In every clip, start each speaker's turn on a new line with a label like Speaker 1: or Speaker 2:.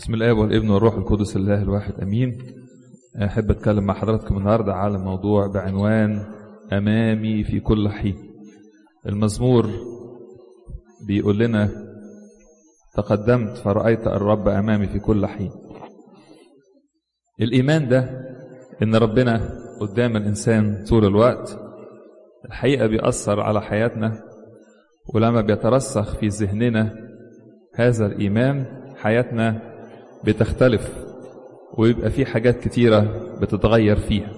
Speaker 1: بسم الله والابن والروح القدس الله الواحد امين احب اتكلم مع حضراتكم النهارده على موضوع بعنوان امامي في كل حين المزمور بيقول لنا تقدمت فرأيت الرب امامي في كل حين الايمان ده ان ربنا قدام الانسان طول الوقت الحقيقه بيأثر على حياتنا ولما بيترسخ في ذهننا هذا الايمان حياتنا بتختلف ويبقى في حاجات كتيرة بتتغير فيها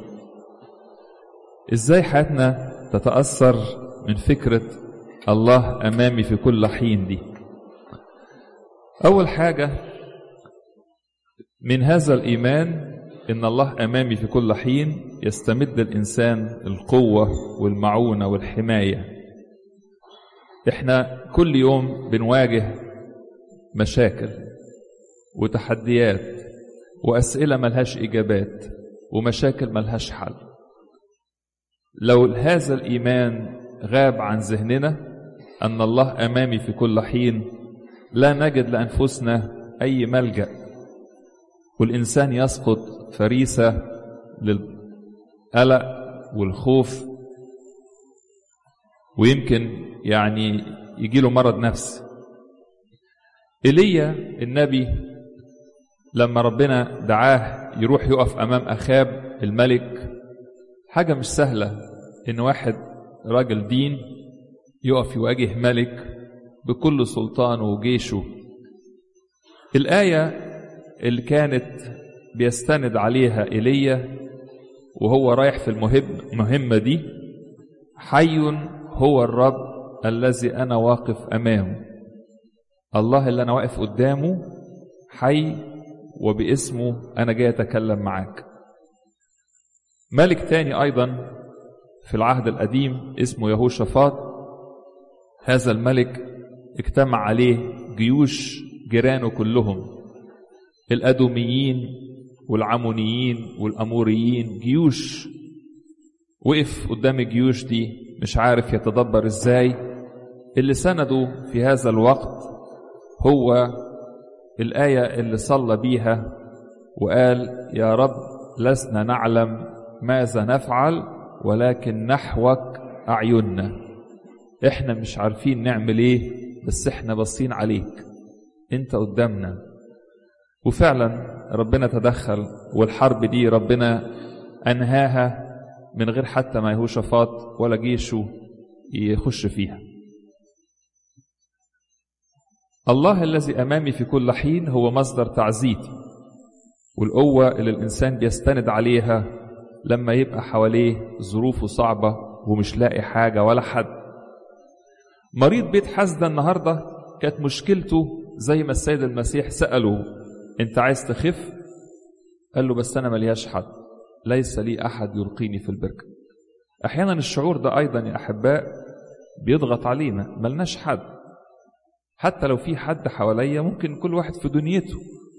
Speaker 1: ازاي حياتنا تتأثر من فكرة الله أمامي في كل حين دي أول حاجة من هذا الإيمان إن الله أمامي في كل حين يستمد الإنسان القوة والمعونة والحماية إحنا كل يوم بنواجه مشاكل وتحديات وأسئلة ملهاش إجابات ومشاكل ملهاش حل لو هذا الإيمان غاب عن ذهننا أن الله أمامي في كل حين لا نجد لأنفسنا أي ملجأ والإنسان يسقط فريسة للقلق والخوف ويمكن يعني يجيله مرض نفسي ايليا النبي لما ربنا دعاه يروح يقف امام اخاب الملك حاجه مش سهله ان واحد راجل دين يقف يواجه ملك بكل سلطانه وجيشه الايه اللي كانت بيستند عليها ايليا وهو رايح في المهم المهمه دي حي هو الرب الذي انا واقف امامه الله اللي انا واقف قدامه حي وباسمه انا جاي اتكلم معاك ملك تاني ايضا في العهد القديم اسمه يهوشافاط هذا الملك اجتمع عليه جيوش جيرانه كلهم الادوميين والعمونيين والاموريين جيوش وقف قدام الجيوش دي مش عارف يتدبر ازاي اللي سنده في هذا الوقت هو الآية اللي صلى بيها وقال يا رب لسنا نعلم ماذا نفعل ولكن نحوك أعيننا احنا مش عارفين نعمل ايه بس احنا باصين عليك انت قدامنا وفعلا ربنا تدخل والحرب دي ربنا انهاها من غير حتى ما يهوشافاط ولا جيشه يخش فيها الله الذي امامي في كل حين هو مصدر تعزيتي والقوه اللي الانسان بيستند عليها لما يبقى حواليه ظروفه صعبه ومش لاقي حاجه ولا حد مريض بيت حسده النهارده كانت مشكلته زي ما السيد المسيح ساله انت عايز تخف قال له بس انا ملياش حد ليس لي احد يلقيني في البركه احيانا الشعور ده ايضا يا احباء بيضغط علينا ملناش حد حتى لو في حد حواليا ممكن كل واحد في دنيته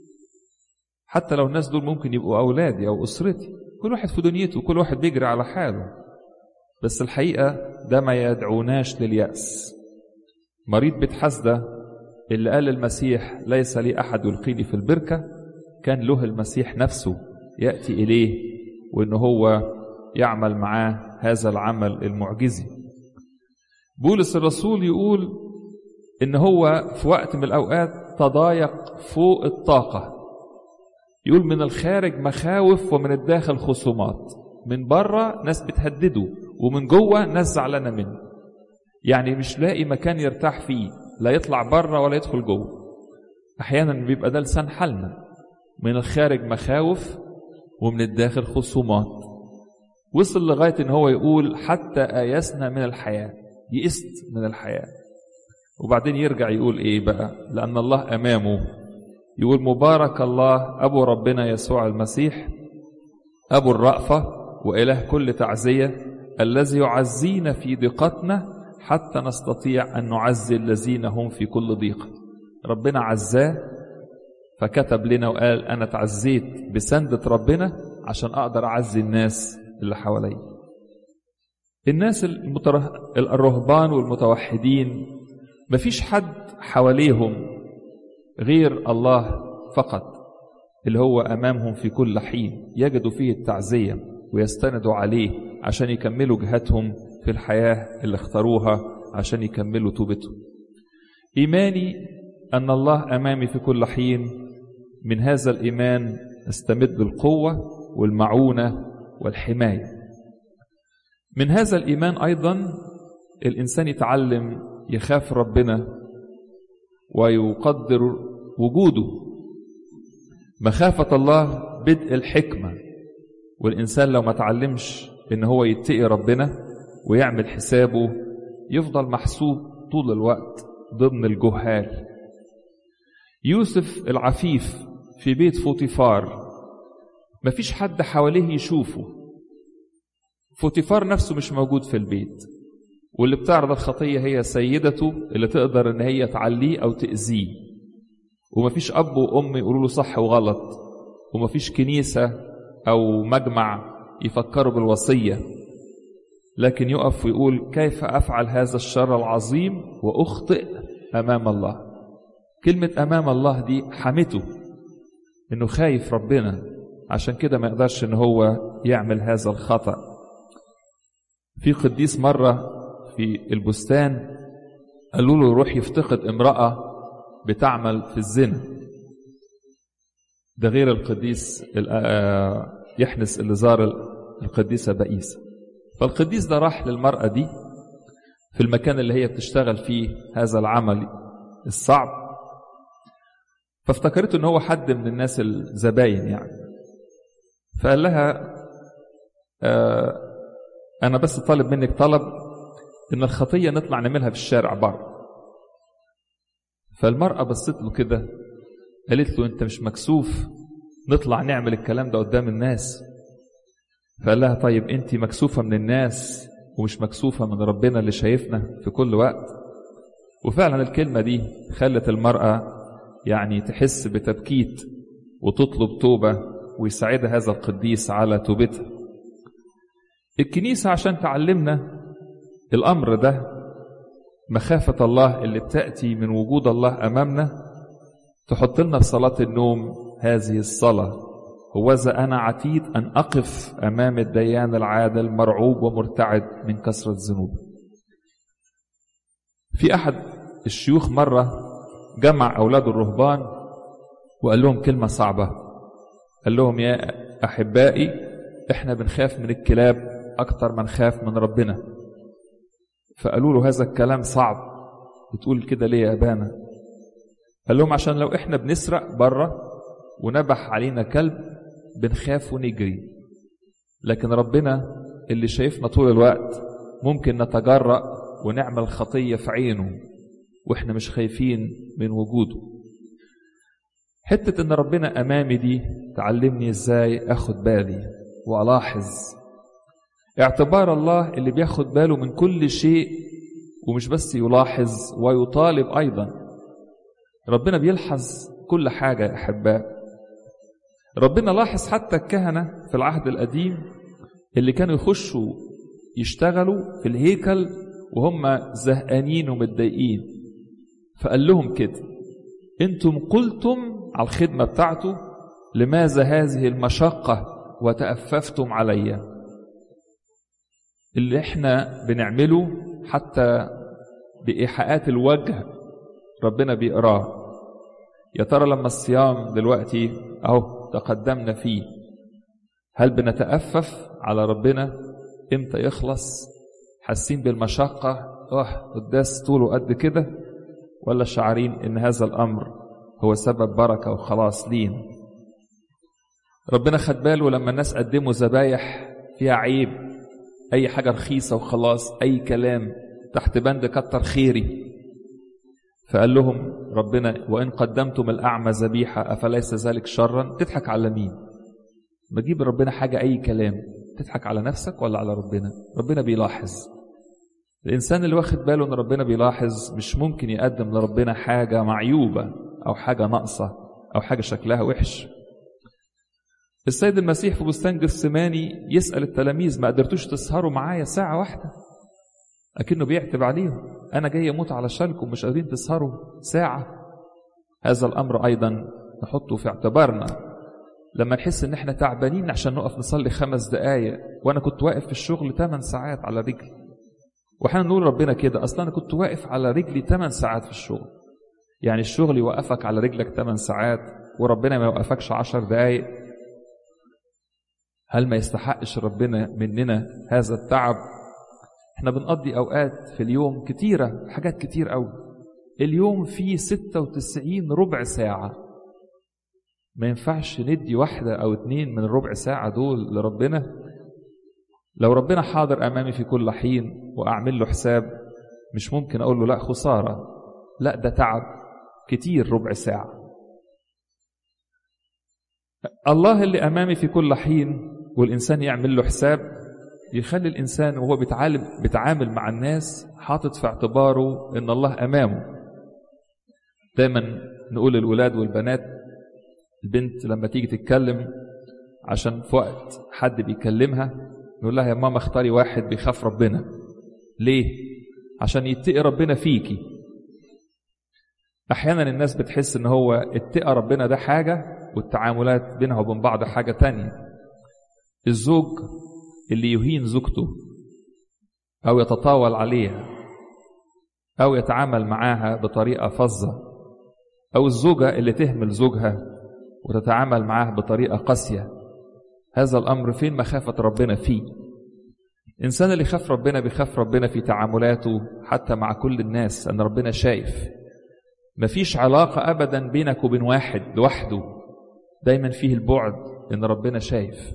Speaker 1: حتى لو الناس دول ممكن يبقوا أولادي أو أسرتي كل واحد في دنيته كل واحد بيجري على حاله بس الحقيقة ده ما يدعوناش لليأس مريض بيت حسدة اللي قال المسيح ليس لي أحد يلقيني في البركة كان له المسيح نفسه يأتي إليه وإن هو يعمل معاه هذا العمل المعجزي بولس الرسول يقول ان هو في وقت من الاوقات تضايق فوق الطاقه يقول من الخارج مخاوف ومن الداخل خصومات من بره ناس بتهدده ومن جوه ناس زعلانه منه يعني مش لاقي مكان يرتاح فيه لا يطلع بره ولا يدخل جوه احيانا بيبقى ده لسان حالنا من الخارج مخاوف ومن الداخل خصومات وصل لغايه ان هو يقول حتى ايسنا من الحياه يئست من الحياه وبعدين يرجع يقول ايه بقى لان الله امامه يقول مبارك الله ابو ربنا يسوع المسيح ابو الرأفة واله كل تعزية الذي يعزينا في ضيقتنا حتى نستطيع ان نعزي الذين هم في كل ضيق ربنا عزاه فكتب لنا وقال انا تعزيت بسندة ربنا عشان اقدر اعزي الناس اللي حواليا الناس المتره... الرهبان والمتوحدين مفيش حد حواليهم غير الله فقط اللي هو أمامهم في كل حين يجدوا فيه التعزية ويستندوا عليه عشان يكملوا جهاتهم في الحياة اللي اختاروها عشان يكملوا توبتهم إيماني أن الله أمامي في كل حين من هذا الإيمان استمد القوة والمعونة والحماية من هذا الإيمان أيضا الإنسان يتعلم يخاف ربنا ويقدر وجوده مخافة الله بدء الحكمة والإنسان لو ما تعلمش إن هو يتقي ربنا ويعمل حسابه يفضل محسوب طول الوقت ضمن الجهال يوسف العفيف في بيت فوطيفار مفيش حد حواليه يشوفه فوطيفار نفسه مش موجود في البيت واللي بتعرض الخطية هي سيدته اللي تقدر ان هي تعليه او تأذيه ومفيش اب وام يقولوا له صح وغلط ومفيش كنيسة او مجمع يفكروا بالوصية لكن يقف ويقول كيف افعل هذا الشر العظيم واخطئ امام الله كلمة امام الله دي حمته انه خايف ربنا عشان كده ما يقدرش ان هو يعمل هذا الخطأ في قديس مرة في البستان قالوا له روح يفتقد امرأة بتعمل في الزنا ده غير القديس يحنس اللي زار القديسة بئيسة فالقديس ده راح للمرأة دي في المكان اللي هي بتشتغل فيه هذا العمل الصعب فافتكرته ان هو حد من الناس الزباين يعني فقال لها آه انا بس طالب منك طلب ان الخطيه نطلع نعملها في الشارع بره فالمراه بصت له كده قالت له انت مش مكسوف نطلع نعمل الكلام ده قدام الناس فقال لها طيب انت مكسوفه من الناس ومش مكسوفه من ربنا اللي شايفنا في كل وقت وفعلا الكلمه دي خلت المراه يعني تحس بتبكيت وتطلب توبه ويساعدها هذا القديس على توبتها الكنيسة عشان تعلمنا الأمر ده مخافة الله اللي بتأتي من وجود الله أمامنا تحط لنا في صلاة النوم هذه الصلاة هوذا أنا عتيد أن أقف أمام الديان العادل مرعوب ومرتعد من كثرة الذنوب في أحد الشيوخ مرة جمع أولاد الرهبان وقال لهم كلمة صعبة قال لهم يا أحبائي إحنا بنخاف من الكلاب أكتر ما نخاف من ربنا فقالوا له هذا الكلام صعب بتقول كده ليه يا أبانا قال لهم عشان لو إحنا بنسرق بره ونبح علينا كلب بنخاف ونجري لكن ربنا اللي شايفنا طول الوقت ممكن نتجرأ ونعمل خطية في عينه وإحنا مش خايفين من وجوده حتة إن ربنا أمامي دي تعلمني إزاي أخد بالي وألاحظ اعتبار الله اللي بياخد باله من كل شيء ومش بس يلاحظ ويطالب أيضا ربنا بيلحظ كل حاجة يا أحباء ربنا لاحظ حتى الكهنة في العهد القديم اللي كانوا يخشوا يشتغلوا في الهيكل وهم زهقانين ومتضايقين فقال لهم كده انتم قلتم على الخدمة بتاعته لماذا هذه المشقة وتأففتم عليّ اللي احنا بنعمله حتى بإيحاءات الوجه ربنا بيقراه يا ترى لما الصيام دلوقتي اهو تقدمنا فيه هل بنتأفف على ربنا امتى يخلص حاسين بالمشقة اه قداس طوله قد كده ولا شعارين ان هذا الامر هو سبب بركة وخلاص لينا ربنا خد باله لما الناس قدموا ذبايح فيها عيب اي حاجه رخيصه وخلاص اي كلام تحت بند كتر خيري فقال لهم ربنا وان قدمتم الاعمى ذبيحه افليس ذلك شرا تضحك على مين بجيب ربنا حاجه اي كلام تضحك على نفسك ولا على ربنا ربنا بيلاحظ الانسان اللي واخد باله ان ربنا بيلاحظ مش ممكن يقدم لربنا حاجه معيوبه او حاجه ناقصه او حاجه شكلها وحش السيد المسيح في بستان جثماني يسأل التلاميذ ما قدرتوش تسهروا معايا ساعة واحدة أكنه بيعتب عليهم أنا جاي أموت على شالكم مش قادرين تسهروا ساعة هذا الأمر أيضا نحطه في اعتبارنا لما نحس ان احنا تعبانين عشان نقف نصلي خمس دقايق وانا كنت واقف في الشغل 8 ساعات على رجلي واحنا نقول ربنا كده اصلا انا كنت واقف على رجلي 8 ساعات في الشغل يعني الشغل يوقفك على رجلك 8 ساعات وربنا ما يوقفكش 10 دقايق هل ما يستحقش ربنا مننا هذا التعب احنا بنقضي اوقات في اليوم كتيرة حاجات كتير قوي اليوم فيه 96 ربع ساعة ما ينفعش ندي واحدة أو اتنين من الربع ساعة دول لربنا لو ربنا حاضر أمامي في كل حين وأعمل له حساب مش ممكن أقول له لا خسارة لا ده تعب كتير ربع ساعة الله اللي أمامي في كل حين والإنسان يعمل له حساب يخلي الإنسان وهو بيتعامل بيتعامل مع الناس حاطط في اعتباره إن الله أمامه دايما نقول للولاد والبنات البنت لما تيجي تتكلم عشان في وقت حد بيكلمها نقول لها يا ماما اختاري واحد بيخاف ربنا ليه عشان يتقي ربنا فيكي احيانا الناس بتحس ان هو اتقى ربنا ده حاجة والتعاملات بينها وبين بعض حاجة تانية الزوج اللي يهين زوجته او يتطاول عليها او يتعامل معاها بطريقة فظة او الزوجة اللي تهمل زوجها وتتعامل معاه بطريقة قاسية هذا الأمر فين مخافة ربنا فيه الإنسان اللي يخاف ربنا بيخاف ربنا في تعاملاته حتى مع كل الناس أن ربنا شايف مفيش علاقة أبدا بينك وبين واحد لوحده دايما فيه البعد أن ربنا شايف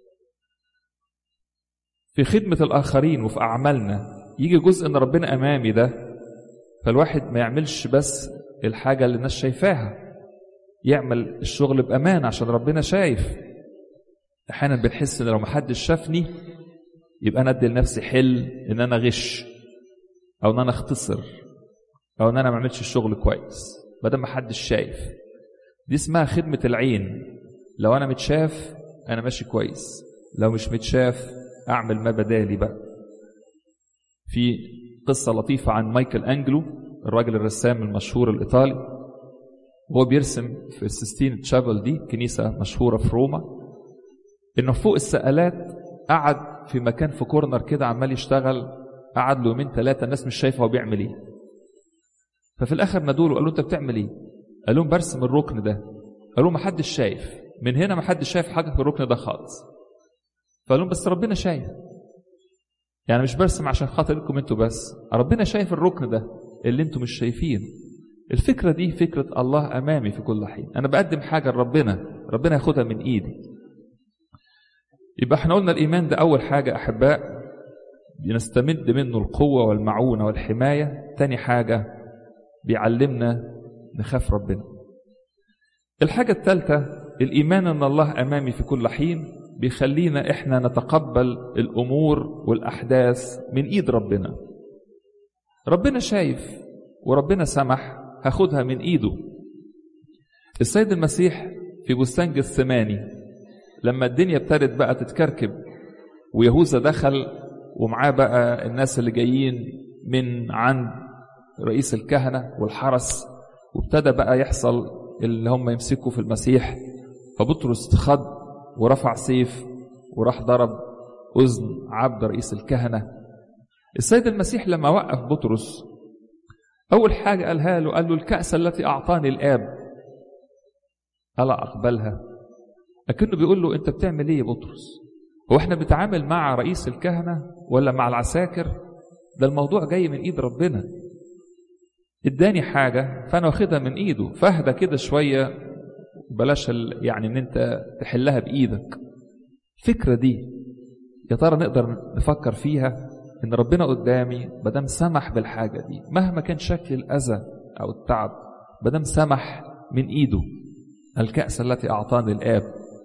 Speaker 1: في خدمة الآخرين وفي أعمالنا يجي جزء أن ربنا أمامي ده فالواحد ما يعملش بس الحاجة اللي الناس شايفاها يعمل الشغل بأمان عشان ربنا شايف أحيانا بنحس إن لو محدش شافني يبقى أنا أدي لنفسي حل إن أنا غش أو إن أنا أختصر أو إن أنا ما أعملش الشغل كويس ما دام محدش شايف دي اسمها خدمة العين لو أنا متشاف أنا ماشي كويس لو مش متشاف أعمل ما بدالي بقى في قصة لطيفة عن مايكل أنجلو الراجل الرسام المشهور الإيطالي وهو بيرسم في السيستين تشابل دي كنيسة مشهورة في روما إنه فوق السقالات قعد في مكان في كورنر كده عمال يشتغل قعد له يومين ثلاثة الناس مش شايفة هو بيعمل إيه ففي الآخر نادوا له قالوا أنت بتعمل إيه؟ قال لهم برسم الركن ده قالوا ما حدش شايف من هنا ما حدش شايف حاجة في الركن ده خالص فقال لهم بس ربنا شايف يعني مش برسم عشان خاطركم انتوا بس ربنا شايف الركن ده اللي انتوا مش شايفين الفكرة دي فكرة الله أمامي في كل حين أنا بقدم حاجة لربنا ربنا ياخدها من إيدي يبقى احنا قلنا الإيمان ده أول حاجة أحباء بنستمد منه القوة والمعونة والحماية تاني حاجة بيعلمنا نخاف ربنا الحاجة الثالثة الإيمان أن الله أمامي في كل حين بيخلينا إحنا نتقبل الأمور والأحداث من إيد ربنا ربنا شايف وربنا سمح هاخدها من إيده السيد المسيح في بستان جثماني لما الدنيا ابتدت بقى تتكركب ويهوذا دخل ومعاه بقى الناس اللي جايين من عند رئيس الكهنة والحرس وابتدى بقى يحصل اللي هم يمسكوا في المسيح فبطرس اتخض ورفع سيف وراح ضرب أذن عبد رئيس الكهنة السيد المسيح لما وقف بطرس أول حاجة قالها له قال له الكأس التي أعطاني الآب ألا أقبلها لكنه بيقول له أنت بتعمل إيه يا بطرس هو احنا بنتعامل مع رئيس الكهنة ولا مع العساكر ده الموضوع جاي من إيد ربنا اداني حاجة فأنا واخدها من إيده فاهدى كده شوية بلاش يعني إن أنت تحلها بإيدك الفكرة دي يا ترى نقدر نفكر فيها إن ربنا قدامي مادام سمح بالحاجة دي مهما كان شكل الأذى أو التعب مادام سمح من إيده الكأس التي أعطاني الآب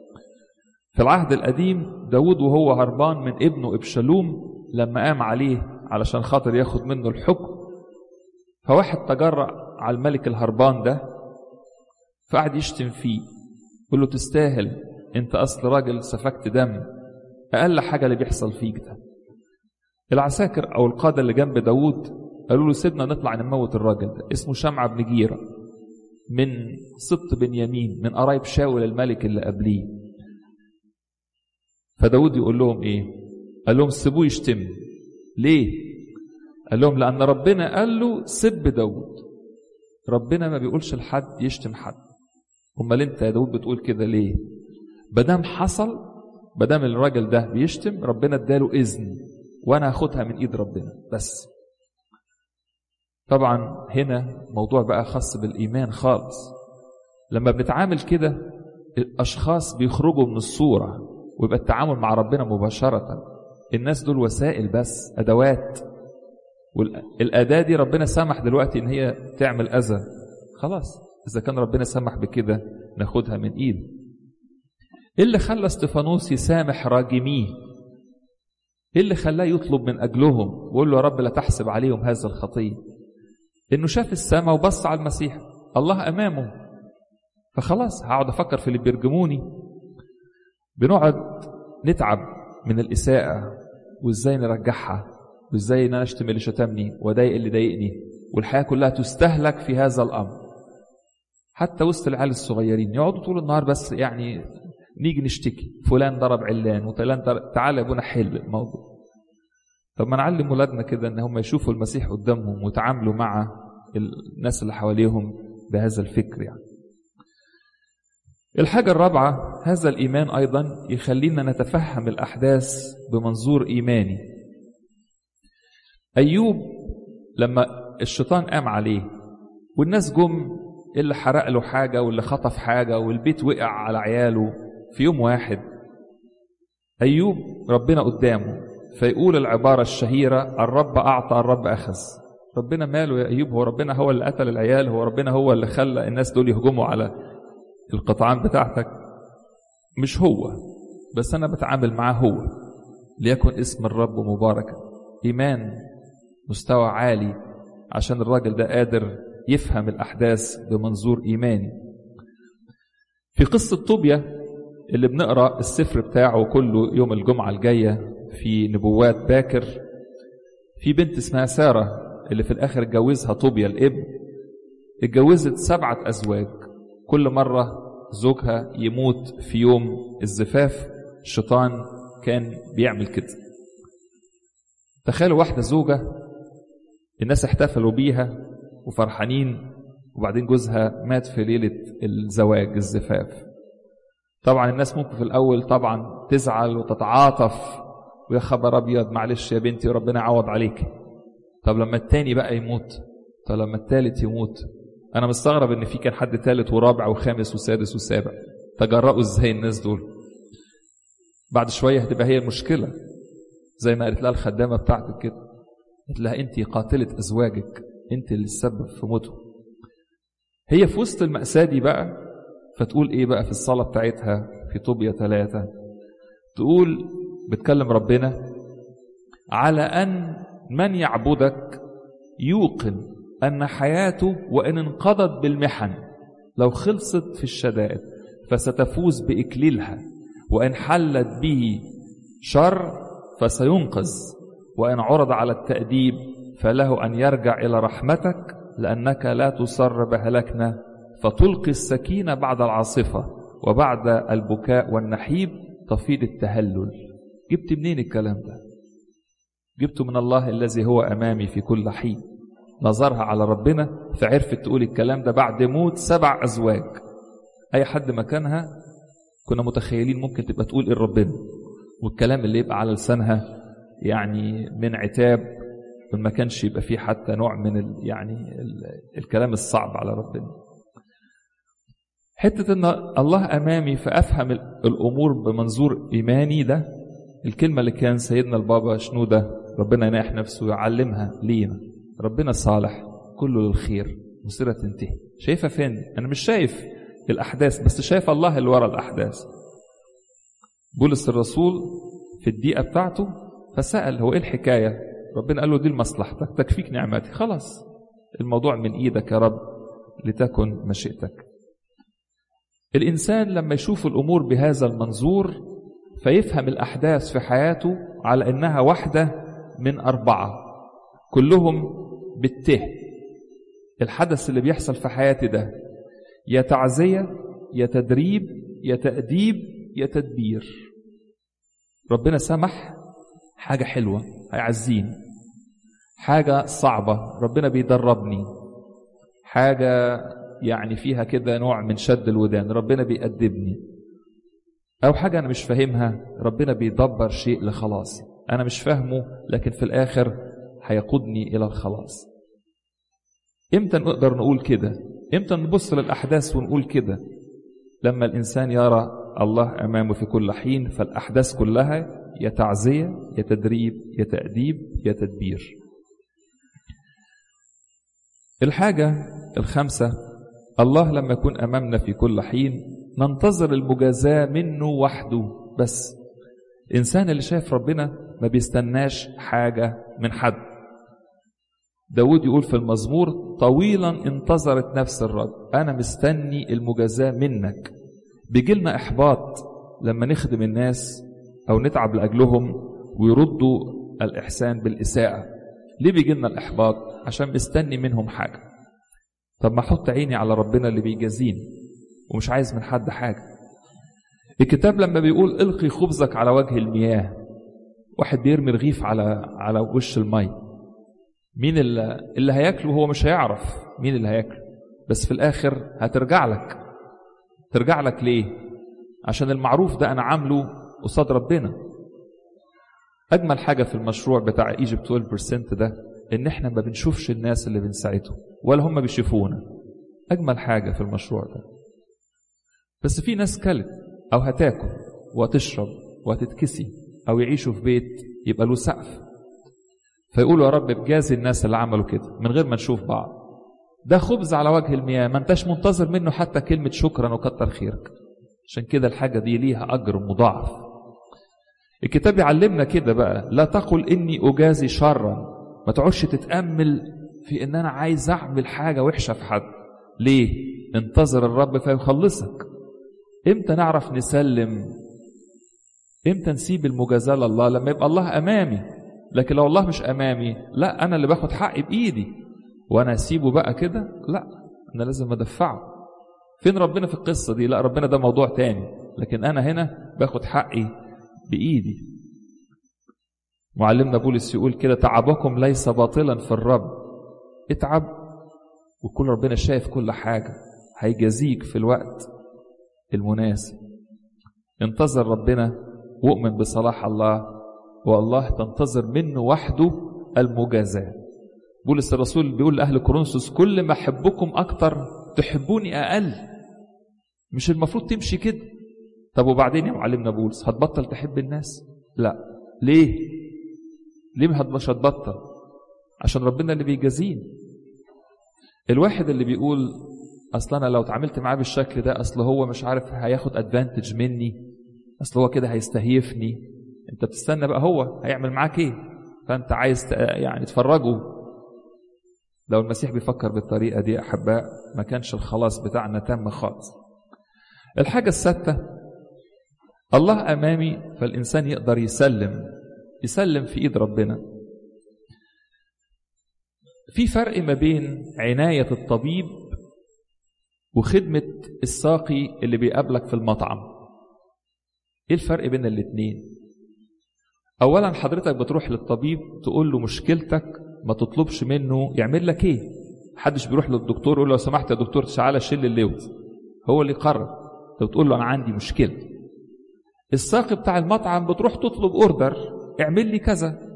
Speaker 1: في العهد القديم داود وهو هربان من ابنه إبشالوم لما قام عليه علشان خاطر ياخد منه الحكم فواحد تجرأ على الملك الهربان ده فقعد يشتم فيه يقول له تستاهل انت اصل راجل سفكت دم اقل حاجه اللي بيحصل فيك ده العساكر او القاده اللي جنب داوود قالوا له سيبنا نطلع نموت الراجل ده اسمه شمعة بن جيرة من سبط بنيامين من قرايب شاول الملك اللي قبليه فداود يقول لهم ايه قال لهم سيبوه يشتم ليه قال لهم لان ربنا قال له سب داود ربنا ما بيقولش لحد يشتم حد امال انت يا داود بتقول كده ليه بدام حصل بدام الراجل ده بيشتم ربنا اداله اذن وانا هاخدها من ايد ربنا بس طبعا هنا موضوع بقى خاص بالايمان خالص لما بنتعامل كده الاشخاص بيخرجوا من الصوره ويبقى التعامل مع ربنا مباشره الناس دول وسائل بس ادوات والاداه دي ربنا سمح دلوقتي ان هي تعمل اذى خلاص اذا كان ربنا سمح بكده ناخدها من ايده ايه اللي خلى استفانوس يسامح راجميه ايه اللي خلاه يطلب من اجلهم ويقول له يا رب لا تحسب عليهم هذا الخطيه انه شاف السماء وبص على المسيح الله امامه فخلاص هقعد افكر في اللي بيرجموني بنقعد نتعب من الاساءه وازاي نرجعها وازاي ان انا اشتم اللي شتمني واضايق اللي ضايقني والحياه كلها تستهلك في هذا الامر حتى وسط العيال الصغيرين يقعدوا طول النهار بس يعني نيجي نشتكي فلان ضرب علان وفلان ضرب تعالى يا ابونا حل الموضوع طب ما نعلم ولادنا كده ان هم يشوفوا المسيح قدامهم ويتعاملوا مع الناس اللي حواليهم بهذا الفكر يعني الحاجة الرابعة هذا الإيمان أيضا يخلينا نتفهم الأحداث بمنظور إيماني أيوب لما الشيطان قام عليه والناس جم اللي حرق له حاجة واللي خطف حاجة والبيت وقع على عياله في يوم واحد أيوب ربنا قدامه فيقول العبارة الشهيرة الرب أعطى الرب أخذ ربنا ماله يا أيوب هو ربنا هو اللي قتل العيال هو ربنا هو اللي خلى الناس دول يهجموا على القطعان بتاعتك مش هو بس أنا بتعامل معاه هو ليكن اسم الرب مباركا إيمان مستوى عالي عشان الراجل ده قادر يفهم الأحداث بمنظور إيماني في قصة طوبيا اللي بنقرأ السفر بتاعه كله يوم الجمعة الجاية في نبوات باكر في بنت اسمها سارة اللي في الآخر اتجوزها طوبيا الابن اتجوزت سبعة أزواج كل مرة زوجها يموت في يوم الزفاف الشيطان كان بيعمل كده تخيلوا واحدة زوجة الناس احتفلوا بيها وفرحانين وبعدين جوزها مات في ليلة الزواج الزفاف طبعا الناس ممكن في الأول طبعا تزعل وتتعاطف ويا خبر أبيض معلش يا بنتي وربنا يعوض عليك طب لما التاني بقى يموت طب لما التالت يموت أنا مستغرب إن في كان حد تالت ورابع وخامس وسادس وسابع تجرأوا إزاي الناس دول بعد شوية هتبقى هي المشكلة زي ما قالت لها الخدامة بتاعتك كده قالت لها أنت قاتلة أزواجك أنت اللي السبب في موته هي في وسط المأساة دي بقى فتقول إيه بقى في الصلاة بتاعتها في طوبيا ثلاثة تقول بتكلم ربنا على أن من يعبدك يوقن أن حياته وإن انقضت بالمحن لو خلصت في الشدائد فستفوز بإكليلها وإن حلت به شر فسينقذ وإن عرض على التأديب فله أن يرجع إلى رحمتك لأنك لا تصر بهلكنا فتلقي السكينة بعد العاصفة وبعد البكاء والنحيب تفيض التهلل جبت منين الكلام ده جبته من الله الذي هو أمامي في كل حين نظرها على ربنا فعرفت تقول الكلام ده بعد موت سبع أزواج أي حد مكانها كنا متخيلين ممكن تبقى تقول إيه ربنا والكلام اللي يبقى على لسانها يعني من عتاب ما كانش يبقى فيه حتى نوع من ال يعني ال الكلام الصعب على ربنا حتة ان الله امامي فافهم الامور بمنظور ايماني ده الكلمة اللي كان سيدنا البابا شنودة ربنا يناح نفسه يعلمها لينا ربنا صالح كله للخير مصيرة تنتهي شايفها فين انا مش شايف الاحداث بس شايف الله اللي ورا الاحداث بولس الرسول في الدقيقة بتاعته فسأل هو ايه الحكاية ربنا قال له دي لمصلحتك تكفيك نعمتي خلاص الموضوع من ايدك يا رب لتكن مشيئتك الانسان لما يشوف الامور بهذا المنظور فيفهم الاحداث في حياته على انها واحده من اربعه كلهم بالته الحدث اللي بيحصل في حياتي ده يا تعزيه يا تدريب يا تاديب يا تدبير ربنا سمح حاجة حلوة هيعزيني حاجة صعبة ربنا بيدربني حاجة يعني فيها كده نوع من شد الودان ربنا بيأدبني أو حاجة أنا مش فاهمها ربنا بيدبر شيء لخلاصي أنا مش فاهمه لكن في الآخر هيقودني إلى الخلاص إمتى نقدر نقول كده إمتى نبص للأحداث ونقول كده لما الإنسان يرى الله أمامه في كل حين فالأحداث كلها يا تعزية يا تدريب يا تأديب يا تدبير الحاجة الخامسة الله لما يكون أمامنا في كل حين ننتظر المجازاة منه وحده بس الإنسان اللي شايف ربنا ما بيستناش حاجة من حد داود يقول في المزمور طويلا انتظرت نفس الرب أنا مستني المجازاة منك بيجي لنا إحباط لما نخدم الناس أو نتعب لأجلهم ويردوا الإحسان بالإساءة ليه بيجي لنا الإحباط عشان مستني منهم حاجة طب ما أحط عيني على ربنا اللي بيجازيني ومش عايز من حد حاجة الكتاب لما بيقول القي خبزك على وجه المياه واحد بيرمي رغيف على على وش المي مين اللي, اللي هياكله هو مش هيعرف مين اللي هياكله بس في الاخر هترجع لك ترجع لك ليه عشان المعروف ده انا عامله قصاد ربنا اجمل حاجه في المشروع بتاع ايجيبت 12% ده ان احنا ما بنشوفش الناس اللي بنساعدهم ولا هم بيشوفونا اجمل حاجه في المشروع ده بس في ناس كلت او هتاكل وهتشرب وهتتكسي او يعيشوا في بيت يبقى له سقف فيقولوا يا رب بجازي الناس اللي عملوا كده من غير ما نشوف بعض ده خبز على وجه المياه ما انتش منتظر منه حتى كلمة شكرا وكتر خيرك عشان كده الحاجة دي ليها أجر مضاعف الكتاب يعلمنا كده بقى لا تقل إني أجازي شرا ما تقعدش تتأمل في إن أنا عايز أعمل حاجة وحشة في حد ليه؟ انتظر الرب فيخلصك امتى نعرف نسلم امتى نسيب المجازاة لله لما يبقى الله أمامي لكن لو الله مش أمامي لا أنا اللي باخد حقي بإيدي وأنا أسيبه بقى كده لا أنا لازم أدفعه فين ربنا في القصة دي لا ربنا ده موضوع تاني لكن أنا هنا باخد حقي بإيدي معلمنا بولس يقول كده تعبكم ليس باطلا في الرب اتعب وكل ربنا شايف كل حاجة هيجازيك في الوقت المناسب انتظر ربنا وأؤمن بصلاح الله والله تنتظر منه وحده المجازاة بولس الرسول بيقول لأهل كورنثوس كل ما أحبكم أكتر تحبوني أقل مش المفروض تمشي كده طب وبعدين يا معلمنا بولس هتبطل تحب الناس لا ليه ليه مش هتبطل عشان ربنا اللي بيجازيني الواحد اللي بيقول اصل انا لو اتعاملت معاه بالشكل ده اصل هو مش عارف هياخد ادفانتج مني اصل هو كده هيستهيفني انت بتستنى بقى هو هيعمل معاك ايه فانت عايز يعني تفرجه لو المسيح بيفكر بالطريقه دي احباء ما كانش الخلاص بتاعنا تم خالص الحاجه السادسه الله امامي فالانسان يقدر يسلم يسلم في ايد ربنا في فرق ما بين عنايه الطبيب وخدمه الساقي اللي بيقابلك في المطعم ايه الفرق بين الاتنين اولا حضرتك بتروح للطبيب تقول له مشكلتك ما تطلبش منه يعمل لك ايه محدش بيروح للدكتور يقول له لو سمحت يا دكتور تعالى شيل اللوز هو اللي يقرر انت بتقول له انا عندي مشكله الساقي بتاع المطعم بتروح تطلب اوردر اعمل لي كذا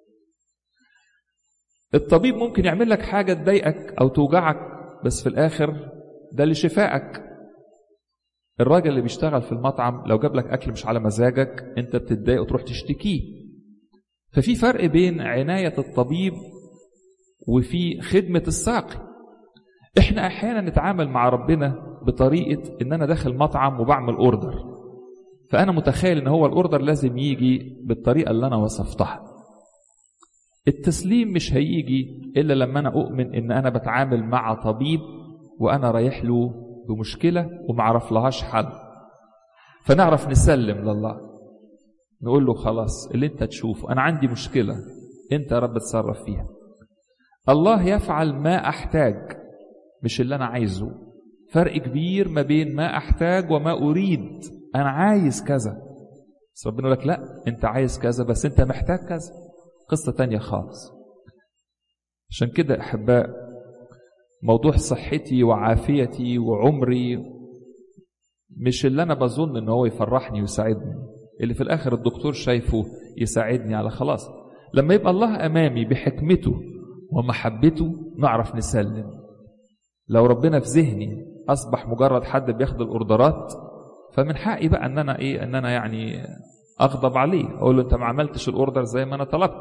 Speaker 1: الطبيب ممكن يعمل لك حاجه تضايقك او توجعك بس في الاخر ده لشفائك الراجل اللي بيشتغل في المطعم لو جاب لك اكل مش على مزاجك انت بتتضايق وتروح تشتكيه ففي فرق بين عنايه الطبيب وفي خدمه الساقي احنا احيانا نتعامل مع ربنا بطريقه ان انا داخل مطعم وبعمل اوردر فانا متخيل ان هو الاوردر لازم يجي بالطريقه اللي انا وصفتها التسليم مش هيجي الا لما انا اؤمن ان انا بتعامل مع طبيب وانا رايح له بمشكله ومعرف لهاش حل فنعرف نسلم لله نقول له خلاص اللي انت تشوفه انا عندي مشكله انت يا رب تصرف فيها الله يفعل ما احتاج مش اللي انا عايزه فرق كبير ما بين ما احتاج وما اريد انا عايز كذا بس ربنا يقول لك لا انت عايز كذا بس انت محتاج كذا قصة تانية خالص عشان كده احباء موضوع صحتي وعافيتي وعمري مش اللي انا بظن ان هو يفرحني ويساعدني اللي في الاخر الدكتور شايفه يساعدني على خلاص لما يبقى الله امامي بحكمته ومحبته نعرف نسلم لو ربنا في ذهني اصبح مجرد حد بياخد الاوردرات فمن حقي بقى ان انا ايه ان انا يعني اغضب عليه اقول له انت ما عملتش الاوردر زي ما انا طلبت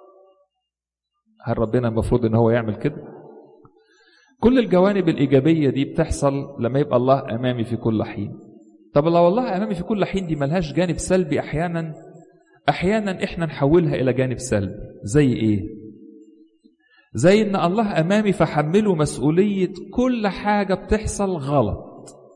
Speaker 1: هل ربنا المفروض ان هو يعمل كده كل الجوانب الايجابيه دي بتحصل لما يبقى الله امامي في كل حين طب لو الله امامي في كل حين دي ملهاش جانب سلبي احيانا احيانا احنا نحولها الى جانب سلبي زي ايه زي ان الله امامي فحمله مسؤوليه كل حاجه بتحصل غلط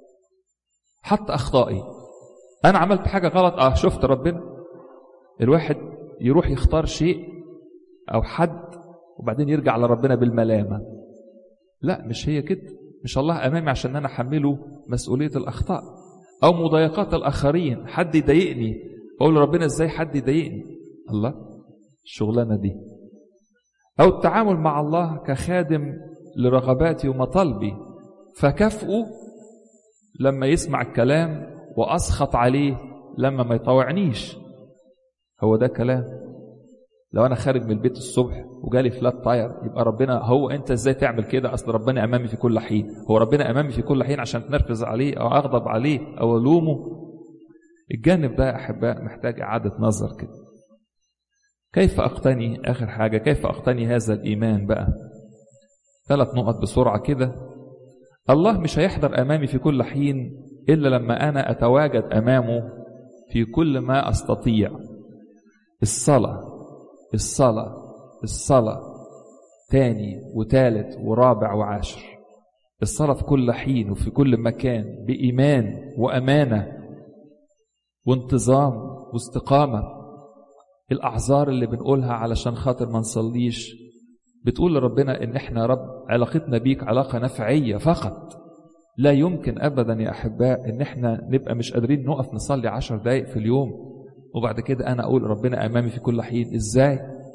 Speaker 1: حتى اخطائي انا عملت حاجه غلط اه شفت ربنا الواحد يروح يختار شيء او حد وبعدين يرجع لربنا بالملامه لا مش هي كده مش الله امامي عشان انا احمله مسؤوليه الاخطاء او مضايقات الاخرين حد يضايقني اقول ربنا ازاي حد يضايقني الله الشغلانه دي او التعامل مع الله كخادم لرغباتي ومطالبي فكافئه لما يسمع الكلام واسخط عليه لما ما يطوعنيش هو ده كلام لو انا خارج من البيت الصبح وجالي فلات تاير يبقى ربنا هو انت ازاي تعمل كده اصل ربنا امامي في كل حين هو ربنا امامي في كل حين عشان تنرفز عليه او اغضب عليه او الومه الجانب ده يا احباء محتاج اعاده نظر كده كيف اقتني اخر حاجه كيف اقتني هذا الايمان بقى ثلاث نقط بسرعه كده الله مش هيحضر امامي في كل حين الا لما انا اتواجد امامه في كل ما استطيع الصلاه الصلاه الصلاه تاني وتالت ورابع وعاشر الصلاه في كل حين وفي كل مكان بايمان وامانه وانتظام واستقامه الاعذار اللي بنقولها علشان خاطر ما نصليش بتقول لربنا ان احنا يا رب علاقتنا بيك علاقه نفعيه فقط لا يمكن ابدا يا احباء ان احنا نبقى مش قادرين نقف نصلي عشر دقائق في اليوم وبعد كده انا اقول ربنا امامي في كل حين ازاي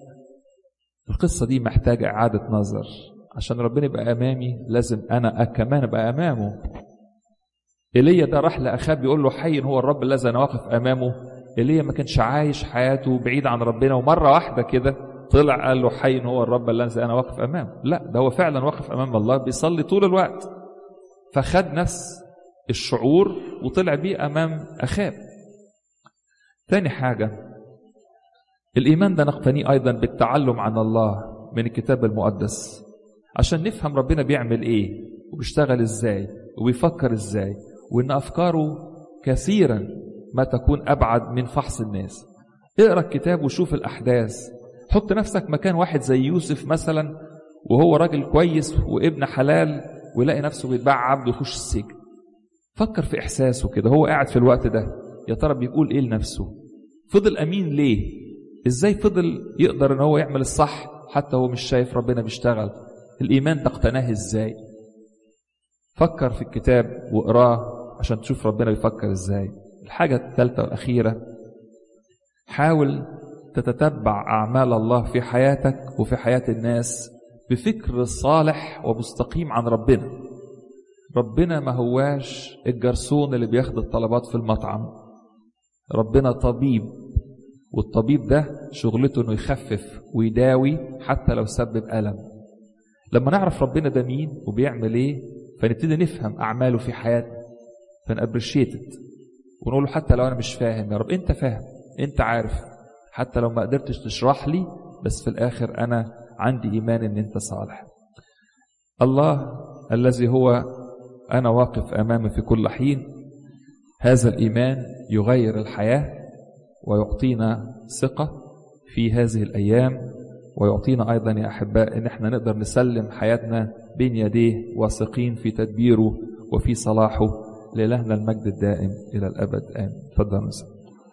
Speaker 1: القصه دي محتاجه اعاده نظر عشان ربنا يبقى امامي لازم انا كمان ابقى امامه ايليا ده راح لاخاب بيقول له حي هو الرب الذي انا واقف امامه ايليا ما كانش عايش حياته بعيد عن ربنا ومره واحده كده طلع قال له حي هو الرب الذي انا واقف امامه لا ده هو فعلا واقف امام الله بيصلي طول الوقت فخد نفس الشعور وطلع بيه امام اخاب تاني حاجه الايمان ده نقتنيه ايضا بالتعلم عن الله من الكتاب المقدس عشان نفهم ربنا بيعمل ايه وبيشتغل ازاي وبيفكر ازاي وان افكاره كثيرا ما تكون ابعد من فحص الناس اقرا الكتاب وشوف الاحداث حط نفسك مكان واحد زي يوسف مثلا وهو راجل كويس وابن حلال ويلاقي نفسه بيتباع عبد ويخش السجن فكر في احساسه كده هو قاعد في الوقت ده يا ترى بيقول ايه لنفسه فضل امين ليه ازاي فضل يقدر ان هو يعمل الصح حتى هو مش شايف ربنا بيشتغل الايمان ده اقتناه ازاي فكر في الكتاب واقراه عشان تشوف ربنا بيفكر ازاي الحاجة الثالثة والأخيرة حاول تتتبع أعمال الله في حياتك وفي حياة الناس بفكر صالح ومستقيم عن ربنا ربنا ما هواش الجرسون اللي بياخد الطلبات في المطعم ربنا طبيب والطبيب ده شغلته انه يخفف ويداوي حتى لو سبب ألم لما نعرف ربنا ده مين وبيعمل ايه فنبتدي نفهم أعماله في حياتنا فنابريشيتد ونقول له حتى لو انا مش فاهم يا رب انت فاهم انت عارف حتى لو ما قدرتش تشرح لي بس في الاخر انا عندي ايمان ان انت صالح الله الذي هو انا واقف امامه في كل حين هذا الايمان يغير الحياه ويعطينا ثقه في هذه الايام ويعطينا ايضا يا احباء ان احنا نقدر نسلم حياتنا بين يديه واثقين في تدبيره وفي صلاحه لإلهنا المجد الدائم إلى الأبد آمين تفضل مساء